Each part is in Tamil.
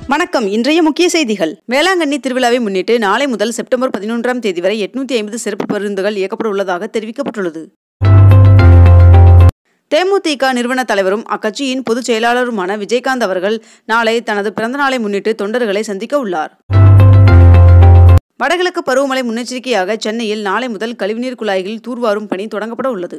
வணக்கம் இன்றைய முக்கிய செய்திகள் வேளாங்கண்ணி திருவிழாவை முன்னிட்டு நாளை முதல் செப்டம்பர் பதினொன்றாம் தேதி வரை எட்நூத்தி ஐம்பது சிறப்பு பேருந்துகள் இயக்கப்பட உள்ளதாக தெரிவிக்கப்பட்டுள்ளது தேமுதிக நிறுவன தலைவரும் அக்கட்சியின் பொதுச் செயலாளருமான விஜயகாந்த் அவர்கள் நாளை தனது பிறந்த நாளை முன்னிட்டு தொண்டர்களை சந்திக்க உள்ளார் வடகிழக்கு பருவமழை முன்னெச்சரிக்கையாக சென்னையில் நாளை முதல் கழிவுநீர் குழாய்களில் தூர்வாரும் பணி தொடங்கப்பட உள்ளது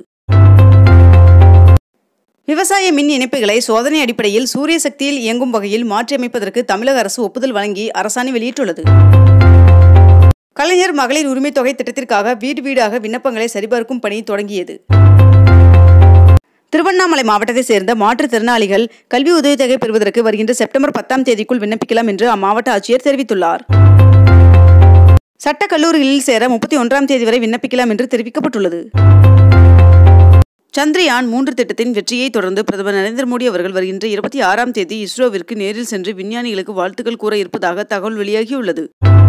விவசாய மின் இணைப்புகளை சோதனை அடிப்படையில் சூரிய சக்தியில் இயங்கும் வகையில் மாற்றியமைப்பதற்கு தமிழக அரசு ஒப்புதல் வழங்கி அரசாணை வெளியிட்டுள்ளது கலைஞர் மகளிர் உரிமை தொகை திட்டத்திற்காக வீடு வீடாக விண்ணப்பங்களை சரிபார்க்கும் பணி தொடங்கியது திருவண்ணாமலை மாவட்டத்தைச் சேர்ந்த மாற்றுத்திறனாளிகள் கல்வி உதவித்தொகை பெறுவதற்கு வருகின்ற செப்டம்பர் பத்தாம் தேதிக்குள் விண்ணப்பிக்கலாம் என்று அம்மாவட்ட ஆட்சியர் தெரிவித்துள்ளார் சட்ட கல்லூரிகளில் சேர முப்பத்தி ஒன்றாம் தேதி வரை விண்ணப்பிக்கலாம் என்று தெரிவிக்கப்பட்டுள்ளது சந்திரயான் மூன்று திட்டத்தின் வெற்றியை தொடர்ந்து பிரதமர் நரேந்திர மோடி அவர்கள் வருகின்ற இருபத்தி ஆறாம் தேதி இஸ்ரோவிற்கு நேரில் சென்று விஞ்ஞானிகளுக்கு வாழ்த்துக்கள் கூற இருப்பதாக தகவல் வெளியாகியுள்ளது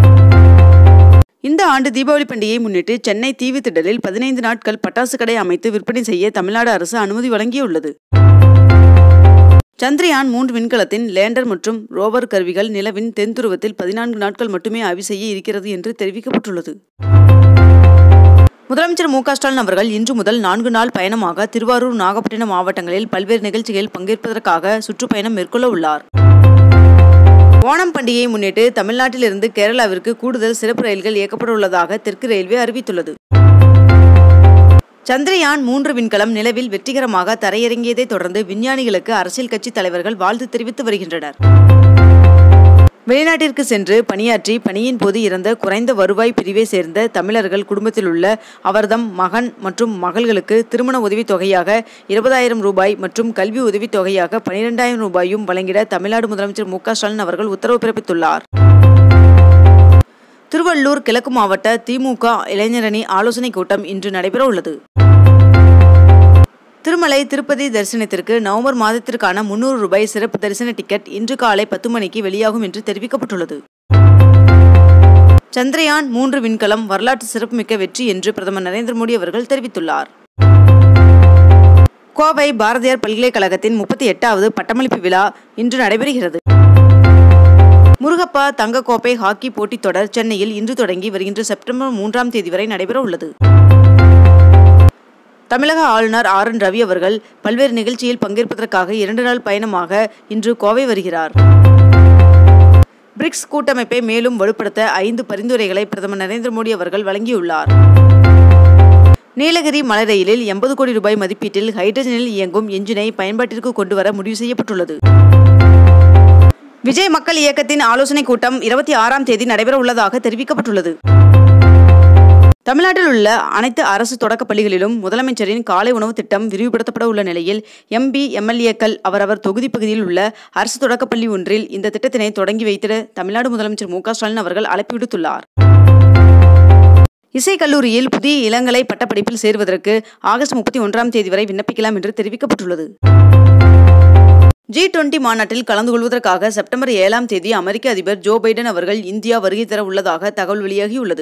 இந்த ஆண்டு தீபாவளி பண்டிகையை முன்னிட்டு சென்னை தீவு திடலில் பதினைந்து நாட்கள் பட்டாசு கடை அமைத்து விற்பனை செய்ய தமிழ்நாடு அரசு அனுமதி வழங்கியுள்ளது சந்திரயான் மூன்று விண்கலத்தின் லேண்டர் மற்றும் ரோவர் கருவிகள் நிலவின் தென்துருவத்தில் பதினான்கு நாட்கள் மட்டுமே ஆய்வு செய்ய இருக்கிறது என்று தெரிவிக்கப்பட்டுள்ளது முதலமைச்சர் மு க ஸ்டாலின் அவர்கள் இன்று முதல் நான்கு நாள் பயணமாக திருவாரூர் நாகப்பட்டினம் மாவட்டங்களில் பல்வேறு நிகழ்ச்சிகளில் பங்கேற்பதற்காக சுற்றுப்பயணம் மேற்கொள்ள உள்ளார் ஓணம் பண்டிகையை முன்னிட்டு தமிழ்நாட்டிலிருந்து கேரளாவிற்கு கூடுதல் சிறப்பு ரயில்கள் இயக்கப்பட உள்ளதாக தெற்கு ரயில்வே அறிவித்துள்ளது சந்திரயான் மூன்று விண்கலம் நிலவில் வெற்றிகரமாக தரையிறங்கியதை தொடர்ந்து விஞ்ஞானிகளுக்கு அரசியல் கட்சி தலைவர்கள் வாழ்த்து தெரிவித்து வருகின்றனர் வெளிநாட்டிற்கு சென்று பணியாற்றி பணியின் போது இறந்த குறைந்த வருவாய் பிரிவை சேர்ந்த தமிழர்கள் குடும்பத்தில் உள்ள அவர்தம் மகன் மற்றும் மகள்களுக்கு திருமண உதவித் தொகையாக இருபதாயிரம் ரூபாய் மற்றும் கல்வி உதவித் தொகையாக பனிரெண்டாயிரம் ரூபாயும் வழங்கிட தமிழ்நாடு முதலமைச்சர் மு ஸ்டாலின் அவர்கள் உத்தரவு பிறப்பித்துள்ளார் திருவள்ளூர் கிழக்கு மாவட்ட திமுக இளைஞரணி ஆலோசனைக் கூட்டம் இன்று நடைபெற உள்ளது திருமலை திருப்பதி தரிசனத்திற்கு நவம்பர் மாதத்திற்கான முன்னூறு ரூபாய் சிறப்பு தரிசன டிக்கெட் இன்று காலை பத்து மணிக்கு வெளியாகும் என்று தெரிவிக்கப்பட்டுள்ளது சந்திரயான் மூன்று விண்கலம் வரலாற்று சிறப்புமிக்க வெற்றி என்று பிரதமர் நரேந்திர மோடி அவர்கள் தெரிவித்துள்ளார் கோவை பாரதியார் பல்கலைக்கழகத்தின் முப்பத்தி எட்டாவது பட்டமளிப்பு விழா இன்று நடைபெறுகிறது முருகப்பா தங்கக்கோப்பை ஹாக்கி போட்டித் தொடர் சென்னையில் இன்று தொடங்கி வருகின்ற செப்டம்பர் மூன்றாம் தேதி வரை நடைபெற உள்ளது தமிழக ஆளுநர் ஆர் என் ரவி அவர்கள் பல்வேறு நிகழ்ச்சியில் பங்கேற்பதற்காக இரண்டு நாள் பயணமாக இன்று கோவை வருகிறார் பிரிக்ஸ் கூட்டமைப்பை மேலும் வலுப்படுத்த ஐந்து பரிந்துரைகளை பிரதமர் நரேந்திர மோடி அவர்கள் வழங்கியுள்ளார் நீலகிரி மலை ரயிலில் எண்பது கோடி ரூபாய் மதிப்பீட்டில் ஹைட்ரஜனில் இயங்கும் எஞ்சினை பயன்பாட்டிற்கு கொண்டுவர முடிவு செய்யப்பட்டுள்ளது விஜய் மக்கள் இயக்கத்தின் ஆலோசனைக் கூட்டம் இருபத்தி ஆறாம் தேதி நடைபெற உள்ளதாக தெரிவிக்கப்பட்டுள்ளது தமிழ்நாட்டில் உள்ள அனைத்து அரசு தொடக்கப் பள்ளிகளிலும் முதலமைச்சரின் காலை உணவு திட்டம் விரிவுபடுத்தப்பட உள்ள நிலையில் எம்பி எம்எல்ஏக்கள் அவரவர் தொகுதி பகுதியில் உள்ள அரசு தொடக்கப் பள்ளி ஒன்றில் இந்த திட்டத்தினை தொடங்கி வைத்திட தமிழ்நாடு முதலமைச்சர் மு ஸ்டாலின் அவர்கள் அழைப்பு விடுத்துள்ளார் இசை கல்லூரியில் புதிய இளங்கலை பட்டப்படிப்பில் சேருவதற்கு ஆகஸ்ட் முப்பத்தி ஒன்றாம் தேதி வரை விண்ணப்பிக்கலாம் என்று தெரிவிக்கப்பட்டுள்ளது ஜி டுவெண்டி மாநாட்டில் கலந்து கொள்வதற்காக செப்டம்பர் ஏழாம் தேதி அமெரிக்க அதிபர் ஜோ பைடன் அவர்கள் இந்தியா வருகை தர உள்ளதாக தகவல் வெளியாகியுள்ளது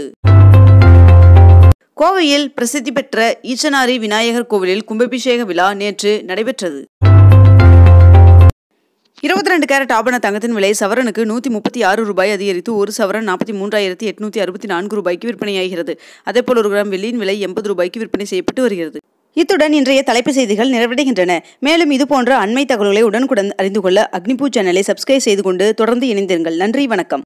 கோவையில் பிரசித்தி பெற்ற ஈச்சனாரி விநாயகர் கோவிலில் கும்பாபிஷேக விழா நேற்று நடைபெற்றது இருபத்தி ரெண்டு கேரட் ஆபண தங்கத்தின் விலை சவரனுக்கு நூற்றி முப்பத்தி ஆறு ரூபாய் அதிகரித்து ஒரு சவரன் நாற்பத்தி மூன்றாயிரத்தி எட்நூற்றி அறுபத்தி நான்கு ரூபாய்க்கு விற்பனையாகிறது அதேபோல் ஒரு கிராம் வெள்ளியின் விலை எண்பது ரூபாய்க்கு விற்பனை செய்யப்பட்டு வருகிறது இத்துடன் இன்றைய தலைப்பு செய்திகள் நிறைவடைகின்றன மேலும் இதுபோன்ற அண்மை தகவல்களை உடனுக்குடன் அறிந்து கொள்ள அக்னிபூ சேனலை சப்ஸ்கிரைப் செய்து கொண்டு தொடர்ந்து இணைந்திருங்கள் நன்றி வணக்கம்